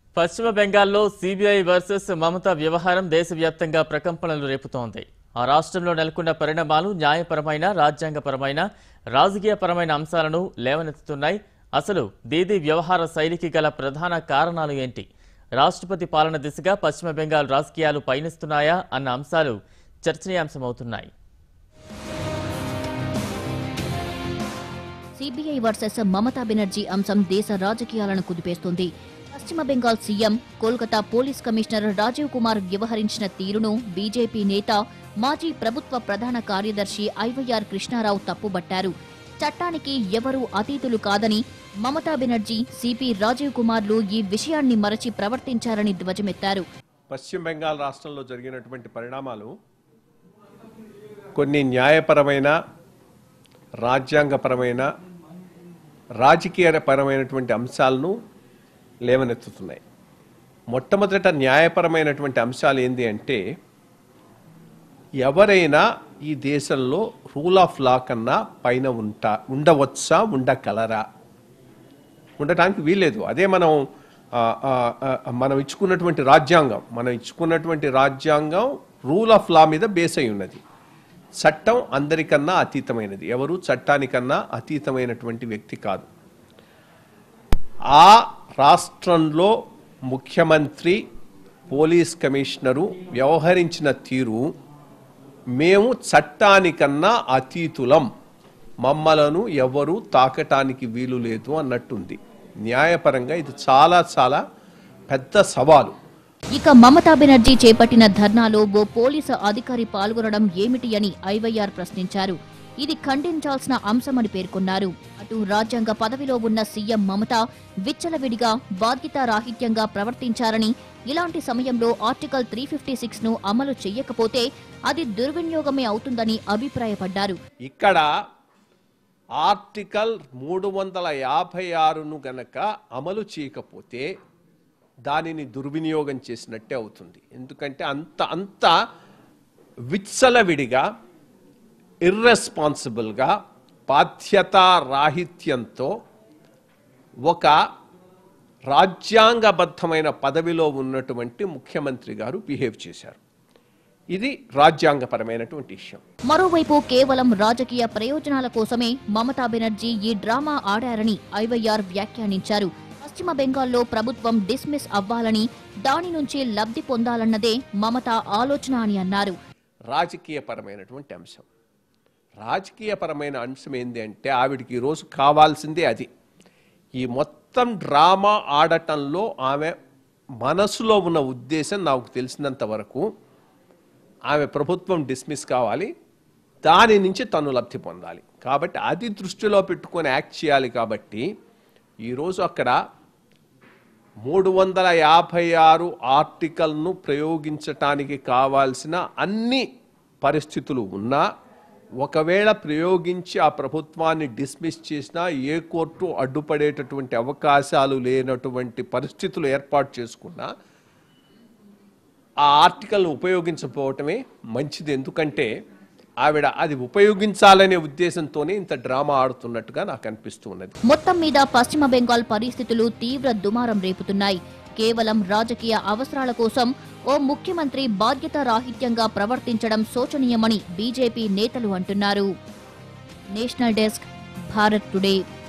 పశ్చిమ బెంగాల్లో CBI versus మమత వ్యవహారం దేశవ్యాప్తంగా ప్రకంపనలు రేపుతోంది ఆ రాష్ట్రంలో నెలకొన్న పరిణామాలు న్యాయపరమైన రాజ్యాంగపరమైన రాజకీయపరమైన అంశాలను లేవనెత్తుతున్నాయి అసలు దీదీ వ్యవహార శైలికి గల ప్రధాన కారణాలు ఏంటి రాష్ట్రపతి పాలన దిశగా పశ్చిమ బెంగాల్ రాజకీయాలు పయనిస్తున్నాయా అన్న అంశాలు చర్చనీయాంశమవుతున్నాయి సిబిఐ వర్సెస్ మమతా బెనర్జీ అంశం దేశ రాజకీయాలను కుదిపేస్తోంది పశ్చిమ Bengal CM Kolkata police commissioner Rajiv Kumar వ్యవహరించిన తీరును బీజేపీ నేత మాజీ ప్రభుత్వ ప్రధాన కార్యదర్శి ఐవైఆర్ కృష్ణారావు తప్పుబట్టారు చట్టానికి ఎవరూ అతీతులు కాదని మమతా బెనర్జీ సిపి రాజీవ్ కుమార్లు ఈ విషయాన్ని మరచి ప్రవర్తించారని ధ్వజమెత్తారు పశ్చిమ బెంగాల్ రాష్ట్రంలో జరిగినటువంటి పరిణామాలు కొన్ని న్యాయపరమైన రాజ్యాంగపరమైన రాజకీయపరమైనటువంటి అంశాలను లేవనెత్తుతున్నాయి మొట్టమొదట న్యాయపరమైనటువంటి అంశాలు ఏంది అంటే ఎవరైనా ఈ దేశంలో రూల్ ఆఫ్ లా కన్నా పైన ఉంటా ఉండవచ్చా ఉండగలరా ఉండటానికి వీల్లేదు అదే మనం ఆ, ఆ, ఆ, మనం ఇచ్చుకున్నటువంటి రాజ్యాంగం మనం ఇచ్చుకున్నటువంటి రాజ్యాంగం రూల్ ఆఫ్ లా మీద బేస్ అయి ఉన్నది చట్టం అందరికన్నా అతీతమైనది ఎవరు చట్టానికన్నా అతీతమైనటువంటి వ్యక్తి కాదు ఆ రాష్ట్రంలో ముఖ్యమంత్రి పోలీస్ కమిషనరు వ్యవహరించిన తీరు మేము చట్టానికన్నా అతీతులం మమ్మలను ఎవరు తాకటానికి వీలు లేదు అన్నట్టుంది న్యాయపరంగా ఇది చాలా చాలా పెద్ద సవాలు ఇక మమతా బెనర్జీ చేపట్టిన ధర్నాలో ఓ పోలీసు అధికారి పాల్గొనడం ఏమిటి అని ఐవైఆర్ ప్రశ్నించారు ఇది ఖండించాల్సిన అంశమని పేర్కొన్నారు అటు రాజ్యాంగ పదవిలో ఉన్న సీఎం మమత విచ్చలవిడిగా బాధ్యతారాహిత్యంగా ప్రవర్తించారని ఇలాంటి సమయంలో ఆర్టికల్ త్రీ ఫిఫ్టీ సిక్స్ ను అమలు చెయ్యకపోతే అది దుర్వినియోగమే అవుతుందని అభిప్రాయపడ్డారు ఇక్కడ ఆర్టికల్ మూడు వందల యాభై ఆరును గనక అమలు చేయకపోతే దానిని దుర్వినియోగం చేసినట్టే అవుతుంది ఎందుకంటే అంత అంత విత్సలవిడిగా ఇర్రెస్పాన్సిబుల్గా బాధ్యతారాహిత్యంతో ఒక రాజ్యాంగబద్ధమైన పదవిలో ఉన్నటువంటి ముఖ్యమంత్రి గారు బిహేవ్ చేశారు ఇది రాజ్యాంగపరమైనటువంటి విషయం మరోవైపు కేవలం రాజకీయ ప్రయోజనాల కోసమే మమతా బెనర్జీ ఈ డ్రామా ఆడారని ఐవైఆర్ వ్యాఖ్యానించారు పశ్చిమ బెంగాల్లో ప్రభుత్వం డిస్మిస్ అవ్వాలని దాని నుంచి లబ్ధి పొందాలన్నదే మమతా ఆలోచన అని అన్నారు రాజకీయపరమైనటువంటి అంశం రాజకీయపరమైన అంశం ఏంది అంటే ఆవిడికి ఈరోజు కావాల్సిందే అది ఈ మొత్తం డ్రామా ఆడటంలో ఆమె మనసులో ఉన్న ఉద్దేశం నాకు తెలిసినంత వరకు ఆమె ప్రభుత్వం డిస్మిస్ కావాలి దాని నుంచి తను లబ్ధి పొందాలి కాబట్టి అది దృష్టిలో పెట్టుకొని యాక్ట్ చేయాలి కాబట్టి ఈరోజు అక్కడ మూడు వందల యాభై ఆరు ఆర్టికల్ను ప్రయోగించటానికి కావాల్సిన అన్ని పరిస్థితులు ఉన్నా ఒకవేళ ప్రయోగించి ఆ ప్రభుత్వాన్ని డిస్మిస్ చేసినా ఏ కోర్టు అడ్డుపడేటటువంటి అవకాశాలు లేనటువంటి పరిస్థితులు ఏర్పాటు చేసుకున్నా ఆ ఆర్టికల్ను ఉపయోగించకపోవటమే మంచిది ఎందుకంటే ఆవిడ అది ఉపయోగించాలనే ఉద్దేశంతోనే ఇంత డ్రామా ఆడుతున్నట్టుగా నాకు అనిపిస్తూ ఉన్నది మొత్తం మీద పశ్చిమ బెంగాల్ పరిస్థితులు తీవ్ర దుమారం రేపుతున్నాయి కేవలం రాజకీయ అవసరాల కోసం ఓ ముఖ్యమంత్రి బాధ్యతారాహిత్యంగా ప్రవర్తించడం శోచనీయమని బీజేపీ నేతలు అంటున్నారు నేషనల్ డెస్క్ భారత్ టుడే